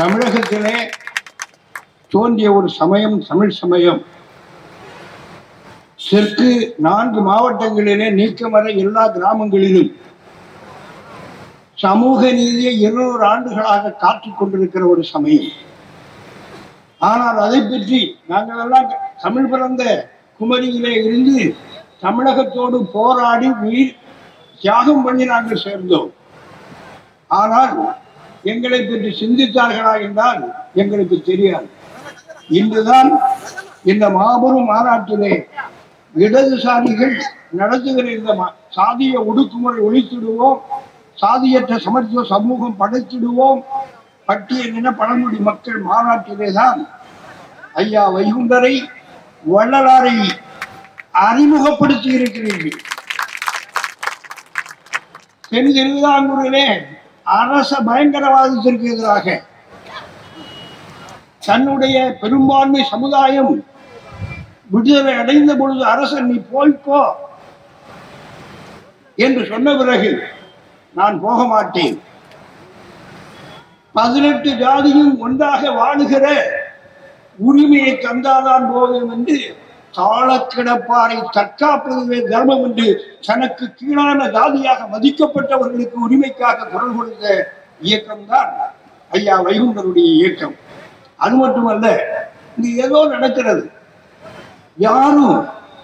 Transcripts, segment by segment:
தமிழகத்திலே தோன்றிய ஒரு சமயம் தமிழ் சமயம் தெற்கு நான்கு மாவட்டங்களிலே நீக்கமர எல்லா கிராமங்களிலும் சமூக நீதியை இருநூறு ஆண்டுகளாக காத்துக் கொண்டிருக்கிற ஒரு சமயம் ஆனால் அதை பற்றி நாங்கள் எல்லாம் தமிழ் பிறந்த குமரியிலே இருந்து தமிழகத்தோடு போராடி உயிர் தியாகம் பண்ணி நாங்கள் சேர்ந்தோம் ஆனால் எங்களை பற்றி சிந்தித்தார்களா என்றால் எங்களுக்கு தெரியாது இன்றுதான் இந்த மாபெரும் மாநாட்டிலே இடதுசாரிகள் நடத்துகிற இந்த ம- சாதிய ஒடுக்குமுறை ஒழித்திடுவோம் சாதியற்ற சமத்துவ சமூகம் படைத்திடுவோம் பட்டியலின பழங்குடி மக்கள் மாநாட்டிலே தான் ஐயா வைகுண்டரை வள்ளலாரை அறிமுகப்படுத்தி இருக்கிறீர்கள் தென் திருவிதாங்கூரிலே அரச பயங்கரவாதத்திற்கு எதிராக தன்னுடைய பெரும்பான்மை சமுதாயம் விடுதலை அடைந்த பொழுது அரசன் நீ போய்க்கோ என்று சொன்ன பிறகு நான் போக மாட்டேன் பதினெட்டு ஜாதியும் ஒன்றாக வாழுகிற உரிமையை தந்தாதான் போதும் என்று தாழ கிடப்பாரை தற்காப்பதுவே தர்மம் என்று தனக்கு கீழான ஜாதியாக மதிக்கப்பட்டவர்களுக்கு உரிமைக்காக குரல் கொடுத்த இயக்கம்தான் ஐயா வைகுண்டருடைய இயக்கம் அது மட்டுமல்ல இங்கு ஏதோ நடக்கிறது யாரும்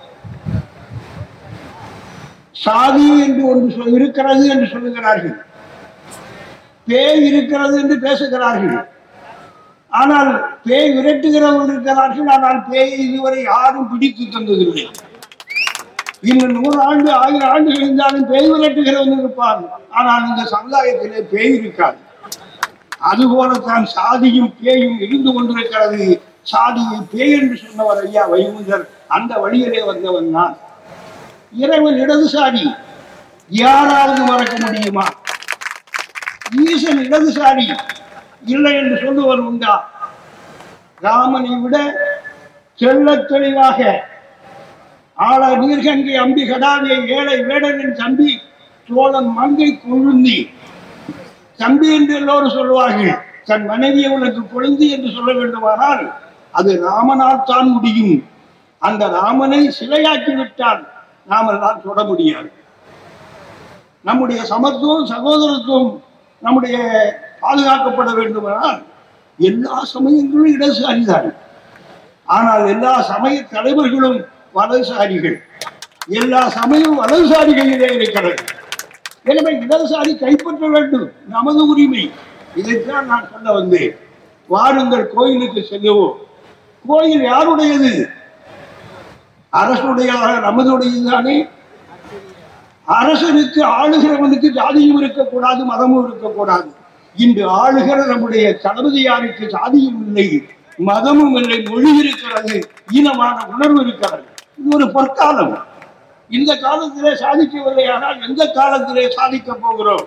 சாதி என்று ஒன்று சொல்- இருக்கிறது என்று சொல்லுகிறார்கள் பேய் இருக்கிறது என்று பேசுகிறார்கள் ஆனால் பேய் விரட்டுகிறவர்கள் இருக்கிறார்கள் ஆனால் பேயை இதுவரை யாரும் பிடித்து தந்ததில்லை இன்னும் நூறு ஆண்டு ஆயிரம் ஆண்டுகள் இருந்தாலும் பேய் விரட்டுகிறவன் இருப்பான் ஆனால் இந்த சமுதாயத்திலே பேய் இருக்காது அதுபோலத்தான் சாதியும் பேயும் இருந்து கொண்டிருக்கிறது சாதியை பேய் என்று சொன்னவர் ஐயா வைகுந்தர் அந்த வழியிலே வந்தவன் நான் இறைவன் இடதுசாரி யாராவது மறக்க முடியுமா ஈசன் இடதுசாரி இல்லை என்று சொல்லுவர் உண்டா ராமனை விட தெள்ளத் தெளிவாக ஆள நீர்கங்கை அம்பி கடாவிய ஏழை வேடனின் தம்பி சோழன் மங்கை கொழுந்தி தம்பி என்று எல்லோரும் சொல்லுவார்கள் தன் மனைவியை உனக்கு கொழுந்தி என்று சொல்ல வேண்டுமானால் அது ராமனால் தான் முடியும் அந்த ராமனை சிலையாக்கி விட்டால் நாமெல்லாம் தொட முடியாது நம்முடைய சமத்துவம் சகோதரத்துவம் நம்முடைய பாதுகாக்கப்பட வேண்டுமானால் எல்லா சமயங்களும் இடதுசாரிதான் ஆனால் எல்லா சமய தலைவர்களும் வலதுசாரிகள் எல்லா சமயம் வலதுசாரிகளிலே இருக்கிறது எனவே இடதுசாரி கைப்பற்ற வேண்டும் நமது உரிமை இதைத்தான் நான் சொல்ல வந்தேன் வாருங்கள் கோயிலுக்கு செல்லுவோம் கோயில் யாருடையது அரசுடைய நமதுடையதுதானே அரசனுக்கு ஆளுகிறவனுக்கு ஜாதியும் இருக்கக்கூடாது மதமும் இருக்கக்கூடாது இன்று ஆளுகிற நம்முடைய தளபதியாருக்கு ஜாதியும் இல்லை மதமும் இல்லை மொழி இருக்கிறது ஈனமான உணர்வு இருக்கிறது இது ஒரு பொற்காலம் இந்த காலத்திலே சாதிக்கவில்லை ஆனால் எந்த காலத்திலே சாதிக்க போகிறோம்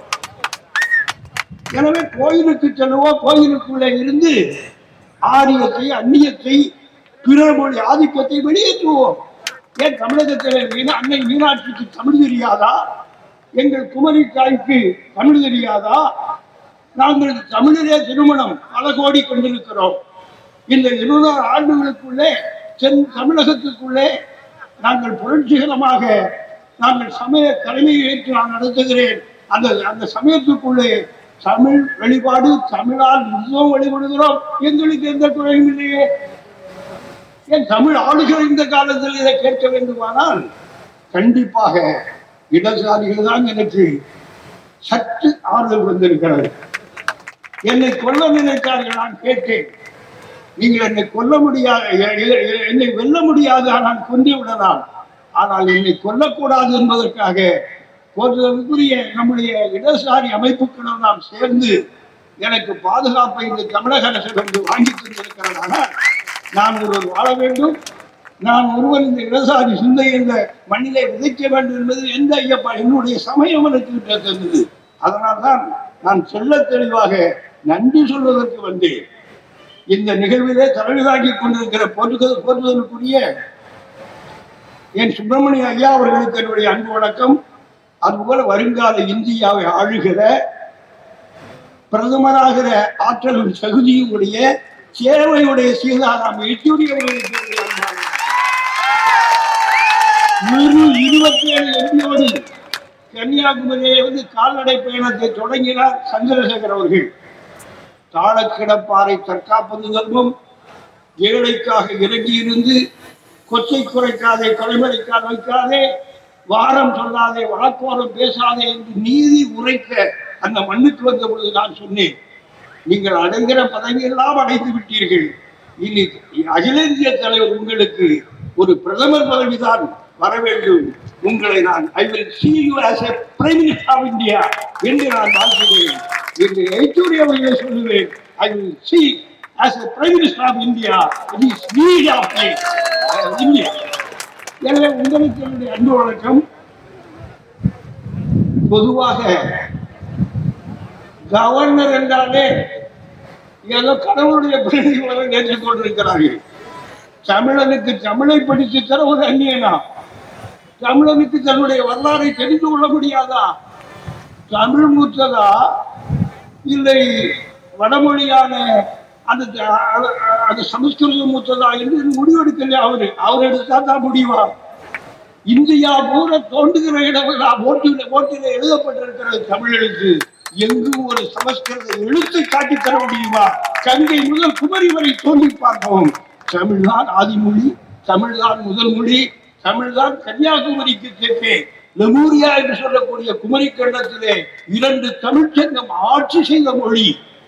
எனவே கோயிலுக்கு செல்லுவோம் கோயிலுக்குள்ளே இருந்து ஆரியத்தை அந்நியத்தை பிற மொழி ஆதிக்கத்தை வெளியேற்றுவோம் ஏன் தமிழகத்தில் மீனா அன்னை மீனாட்சிக்கு தமிழ் தெரியாதா எங்கள் குமரி தாய்க்கு தமிழ் தெரியாதா நாங்கள் தமிழிலே திருமணம் பல கோடி கொண்டிருக்கிறோம் இந்த இருநூறு ஆண்டுகளுக்குள்ளே தென் தமிழகத்துக்குள்ளே நாங்கள் புரட்சிகரமாக நாங்கள் சமய தலைமையை ஏற்று நான் நடத்துகிறேன் அந்த அந்த சமயத்துக்குள்ளே தமிழ் வழிபாடு தமிழால் இன்னும் வழிபடுகிறோம் எங்களுக்கு எந்த குறையும் இல்லையே ஏன் தமிழ் ஆளுகிற இந்த காலத்தில் இதை கேட்க வேண்டுமானால் கண்டிப்பாக இடதுசாரிகள் தான் எனக்கு சற்று ஆறுதல் வந்திருக்கிறது என்னை கொல்ல நினைத்தார்கள் நான் கேட்டேன் நீங்கள் என்னை கொல்ல முடியாது எ- எ- எ- என்னை வெல்ல முடியாது ஆனால் கொண்டு விடலாம் ஆனால் என்னை கொல்லக்கூடாது என்பதற்காக போன்றதற்குரிய நம்முடைய இடதுசாரி அமைப்புகளும் நாம் சேர்ந்து எனக்கு பாதுகாப்பை இந்த தமிழக அரசிடம் வாங்கி தந்திருக்கிறதானால் நான் ஒருவர் வாழ வேண்டும் நான் ஒருவன் இந்த இடதுசாரி சிந்தை இந்த மண்ணிலே விதைக்க வேண்டும் என்பது எந்த ஐயப்பா என்னுடைய சமயம் எனக்கு விட்டு தந்தது அதனால்தான் நான் சொல்ல தெளிவாக நன்றி சொல்வதற்கு வந்தேன் இந்த நிகழ்விலே தலைவிதாக்கி கொண்டிருக்கிற போற்றுதல் போற்றுதலுக்குரிய என் சுப்பிரமணிய ஐயா அவர்களுக்கு என்னுடைய அன்பு வணக்கம் அதுபோல வருங்கால இந்தியாவை ஆளுகிற பிரதமராகிற ஆற்றலும் தகுதியும் உடைய சேவையுடைய சீதாராம் யெச்சூரி அவர்களுக்கு என்னுடைய அன்பான வெறும் இருபத்தி ஏழு எம்பியோடு கன்னியாகுமரியிலே வந்து கால்நடை பயணத்தை தொடங்கினார் சந்திரசேகர் அவர்கள் தாழக்கிடப்பாறை தற்காப்பது தர்மம் ஏழைக்காக இறங்கி இருந்து கொச்சை குறைக்காதே கொலைமறைக்காத வைக்காதே வாரம் சொல்லாதே வழக்கோரம் பேசாதே என்று நீதி உரைக்க அந்த மண்ணுக்கு வந்த பொழுது நான் சொன்னேன் நீங்கள் அடைகிற பதவியெல்லாம் அடைந்து விட்டீர்கள் இனி அகில இந்திய தலைவர் உங்களுக்கு ஒரு பிரதமர் பதவிதான் வர வேண்டும் உங்களை நான் I will see you as a prime minister of India என்று நான் வாழ்த்துகிறேன் என்று யெச்சூரி அவர்களை சொல்லுவேன் I will see as a prime minister of India it is need of me India எனவே உங்களுக்கு என்னுடைய அன்பு வணக்கம் பொதுவாக கவர்னர் என்றாலே ஏதோ கடவுளுடைய பிரதிகளை நினைத்துக் கொண்டிருக்கிறார்கள் தமிழனுக்கு தமிழை படித்து தர ஒரு அந்நியனா தமிழனுக்கு தன்னுடைய வரலாறை தெரிந்து கொள்ள முடியாதா தமிழ் மூத்ததா இல்லை வடமொழியான அந்த த- அது சமஸ்கிருதம் மூத்ததா என்று முடிவெடுக்கலையா அவரு அவர் எடுத்தா தான் முடிவா இந்தியா பூரா தோன்றுகிற இடமெல்லாம் ஓட்டில ஓட்டில எழுதப்பட்டிருக்கிறது தமிழ் எழுத்து எங்கும் ஒரு சமஸ்கிருத எழுத்தை காட்டி தர முடியுமா கங்கை முதல் குமரி வரை தோன்றி பார்க்கவும் தமிழ்தான் ஆதிமொழி தமிழ்தான் முதல் மொழி தமிழ்தான் கன்னியாகுமரிக்கு தெற்கே லெமூரியா என்று சொல்லக்கூடிய குமரி கண்டத்திலே இரண்டு தமிழ்ச்சங்கம் ஆட்சி செய்த மொழி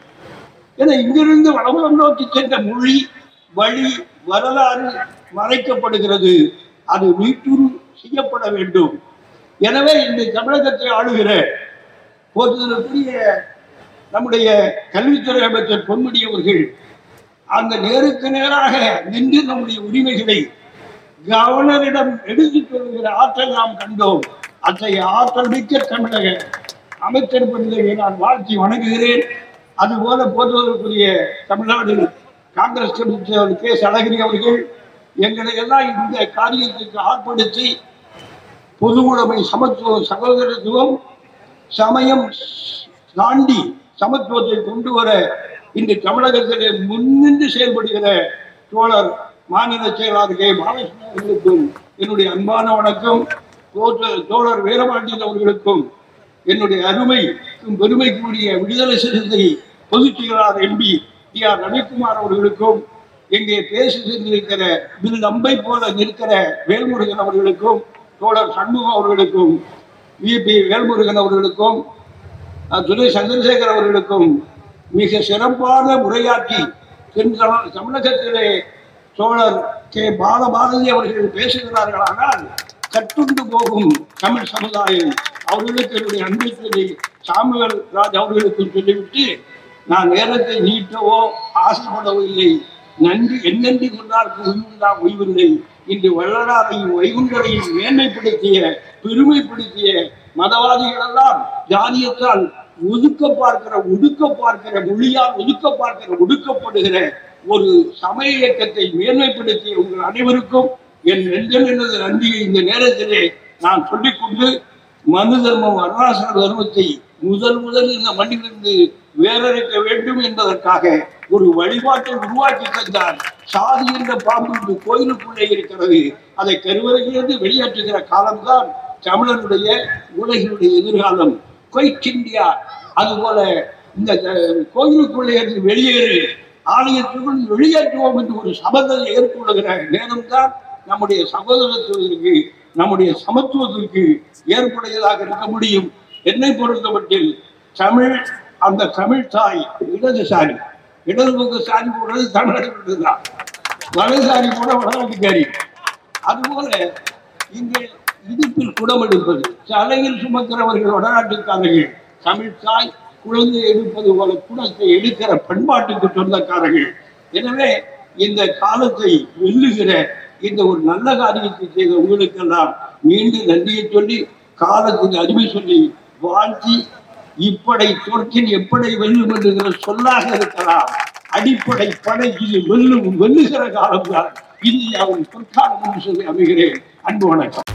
என இங்கிருந்து வடபுலம் நோக்கி சென்ற மொழி வழி வரலாறு மறைக்கப்படுகிறது அது மீட்டூர் செய்யப்பட வேண்டும் எனவே இந்த தமிழகத்தை ஆளுகிற போற்றுதலுக்குரிய நம்முடைய கல்வித்துறை அமைச்சர் பொன்முடி அவர்கள் அந்த நேருக்கு நேராக நின்று நம்முடைய உரிமைகளை கவர்னரிடம் எடுத்துச் சொல்லுகிற ஆற்றல் நாம் கண்டோம் அத்தகைய ஆற்றல் மிக்க தமிழக அமைச்சர் பிள்ளையை நான் வாழ்த்தி வணங்குகிறேன் அதுபோல போற்றுவதற்குரிய தமிழ்நாடு காங்கிரஸ் கட்சி கே எஸ் அழகிரி அவர்கள் எங்களை எல்லாம் இந்த காரியத்துக்கு ஆட்படுத்தி பொது உடைமை சமத்துவம் சகோதரத்துவம் சமயம் தாண்டி சமத்துவத்தை கொண்டு வர இன்று தமிழகத்திலே முன்னின்று செயல்படுகிற தோழர் மாநில செயலாளர் கே பாலகிருஷ்ணன் அவர்களுக்கும் என்னுடைய அன்பான வணக்கம் தோற்ற- தோழர் வீரபாண்டியன் அவர்களுக்கும் என்னுடைய அருமைக்கும் பெருமைக்குரிய விடுதலை சிறுத்தை பொதுச் செயலாளர் எம்பி டி ஆர் ரவிக்குமார் அவர்களுக்கும் இங்கே பேசி சென்றிருக்கிற வில் அம்பை போல நிற்கிற வேல்முருகன் அவர்களுக்கும் தோழர் சண்முகம் அவர்களுக்கும் விபி வேல்முருகன் அவர்களுக்கும் அஹ், துரை சந்திரசேகர் அவர்களுக்கும் மிக சிறப்பான உரையாற்றி தென் தமிழ- தமிழகத்திலே சோழர் கே பாலபாரதி அவர்கள் பேசுகிறார்களானால் கட்டுண்டு போகும் தமிழ் சமுதாயம் அவர்களுக்கு என்னுடைய அன்பை சொல்லி சாமுவேல் ராஜ் அவர்களுக்கு சொல்லிவிட்டு நான் நேரத்தை நீட்டவோ ஆசைப்படவோ இல்லை நன்றி என்னென்றி கொண்டார்க்கு உய்வுண்டா உய்வில்லை இன்று வள்ளலாரையும் வைகுண்டரையும் மேன்மைப்படுத்திய பெருமைப்படுத்திய மதவாதிகள் எல்லாம் ஜாதியத்தால் ஒதுக்க பார்க்கிற ஒடுக்க பார்க்கிற மொழியால் ஒதுக்க பார்க்கிற ஒடுக்கப்படுகிற ஒரு சமய இயக்கத்தை மேன்மைப்படுத்திய உங்கள் அனைவருக்கும் என் நெஞ்சமிருந்த நன்றியை இந்த நேரத்திலே நான் சொல்லிக்கொண்டு மனு தர்மம் வர்ணாசிர தர்மத்தை முதல் முதல் இந்த மண்ணிலிருந்து வேறறுக்க வேண்டும் என்பதற்காக ஒரு வழிபாட்டை உருவாக்கி தந்தார் சாதி என்ற பாம்பு இந்த கோயிலுக்குள்ளே இருக்கிறது அதை கருவறையிலிருந்து வெளியேற்றுகிற காலம்தான் தமிழனுடைய உலகினுடைய எதிர்காலம் கொய்ட் இந்தியா அதுபோல இந்த அஹ், கோயிலுக்குள்ளே இருந்து வெளியேறு ஆலயத்துக்குள் வெளியேற்றுவோம் என்று ஒரு சபதத்தை ஏற்படுகிற நேரம்தான் நம்முடைய சகோதரத்துவத்திற்கு நம்முடைய சமத்துவத்திற்கு ஏற்புடையதாக இருக்க முடியும் என்னை பொறுத்தமட்டில் தமிழ் அந்த தமிழ் தாய் இடதுசாரி இடதுபக்க சாரி போடுறது தமிழர்கள் தான் வலதுசாரி போட வடநாட்டுக்காரி அதுபோல இங்கே இடுப்பில் குடம் எடுப்பது தலையில் சுமக்கிறவர்கள் வடநாட்டுக்காரர்கள் தமிழ் தாய் குழந்தை எடுப்பது போல குடத்தை எடுக்கிற பண்பாட்டுக்கு சொந்தக்காரர்கள் எனவே இந்த காலத்தை வெல்லுகிற இந்த ஒரு நல்ல காரியத்தை செய்த உங்களுக்கெல்லாம் மீண்டும் நன்றியை சொல்லி காலத்துக்கு அறிவை சொல்லி வாழ்த்தி இப்படை தோற்கின் எப்படை வெல்லும் என்கிற சொல்லாக இருக்கலாம் அடிப்படை படை இது வெல்லும் வெல்லுகிற காலம்தான் இந்தியாவின் பொற்காலம் என்று சொல்லி அமைகிறேன் அன்பு வணக்கம்